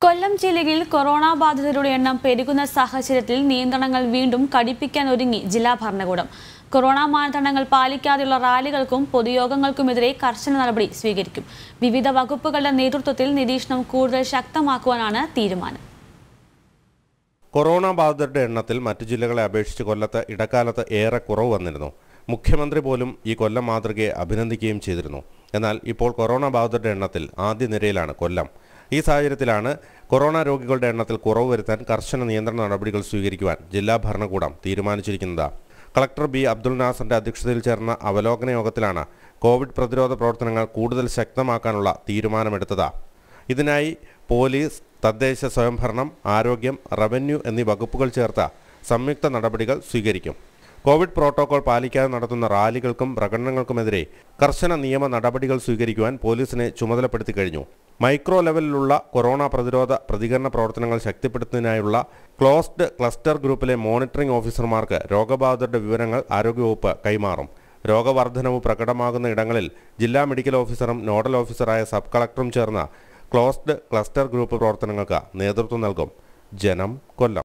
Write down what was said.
കൊല്ലം ജില്ലയിൽ കൊറോണ ബാധിതരുടെ എണ്ണം പെരുകുന്ന സാഹചര്യത്തിൽ നിയന്ത്രണങ്ങൾ വീണ്ടും കടുപ്പിക്കാൻ ഒരുങ്ങി ജില്ലാ ഭരണകൂടം കൊറോണ മാനദണ്ഡങ്ങൾ പാലിക്കാതെയുള്ള റാലികൾക്കും പൊതുയോഗങ്ങൾക്കുമെതിരെ കർശന നടപടി സ്വീകരിക്കും വിവിധ വകുപ്പുകളുടെ നേതൃത്വത്തിൽ നിരീക്ഷണം കൂടുതൽ ശക്തമാക്കുവാനാണ് തീരുമാനം കൊറോണ ബാധിതരുടെ എണ്ണത്തിൽ മറ്റു ജില്ലകളെ അപേക്ഷിച്ച് കൊല്ലത്ത് ഇടക്കാലത്ത് ഏറെ കുറവ് വന്നിരുന്നു മുഖ്യമന്ത്രി പോലും ഈ കൊല്ലം മാതൃകയെ അഭിനന്ദിക്കുകയും ചെയ്തിരുന്നു എന്നാൽ ഇപ്പോൾ കൊറോണ ബാധിതരുടെ എണ്ണത്തിൽ ആദ്യ നിരയിലാണ് കൊല്ലം ഈ സാഹചര്യത്തിലാണ് കൊറോണ രോഗികളുടെ എണ്ണത്തിൽ കുറവ് വരുത്താൻ കർശന നിയന്ത്രണ നടപടികൾ സ്വീകരിക്കുവാൻ ജില്ലാ ഭരണകൂടം തീരുമാനിച്ചിരിക്കുന്നത് കളക്ടർ ബി അബ്ദുൽ നാസറിന്റെ അധ്യക്ഷതയിൽ ചേർന്ന അവലോകന യോഗത്തിലാണ് കോവിഡ് പ്രതിരോധ പ്രവർത്തനങ്ങൾ കൂടുതൽ ശക്തമാക്കാനുള്ള തീരുമാനമെടുത്തത് ഇതിനായി പോലീസ് തദ്ദേശ സ്വയംഭരണം ആരോഗ്യം റവന്യൂ എന്നീ വകുപ്പുകൾ ചേർത്ത സംയുക്ത നടപടികൾ സ്വീകരിക്കും കോവിഡ് പ്രോട്ടോകോൾ പാലിക്കാതെ നടത്തുന്ന റാലികൾക്കും പ്രകടനങ്ങൾക്കുമെതിരെ കർശന നിയമ നടപടികൾ സ്വീകരിക്കുവാൻ പോലീസിനെ ചുമതലപ്പെടുത്തി കഴിഞ്ഞു മൈക്രോ ലെവലിലുള്ള കൊറോണ പ്രതിരോധ പ്രതികരണ പ്രവർത്തനങ്ങൾ ശക്തിപ്പെടുത്തുന്നതിനായുള്ള ക്ലോസ്ഡ് ക്ലസ്റ്റർ ഗ്രൂപ്പിലെ മോണിറ്ററിംഗ് ഓഫീസർമാർക്ക് രോഗബാധിതരുടെ വിവരങ്ങൾ ആരോഗ്യവകുപ്പ് കൈമാറും രോഗവർദ്ധനവ് പ്രകടമാകുന്ന ഇടങ്ങളിൽ ജില്ലാ മെഡിക്കൽ ഓഫീസറും നോഡൽ ഓഫീസറായ സബ് കളക്ടറും ചേർന്ന് ക്ലോസ്ഡ് ക്ലസ്റ്റർ ഗ്രൂപ്പ് പ്രവർത്തനങ്ങൾക്ക് നേതൃത്വം നൽകും ജനം കൊല്ലം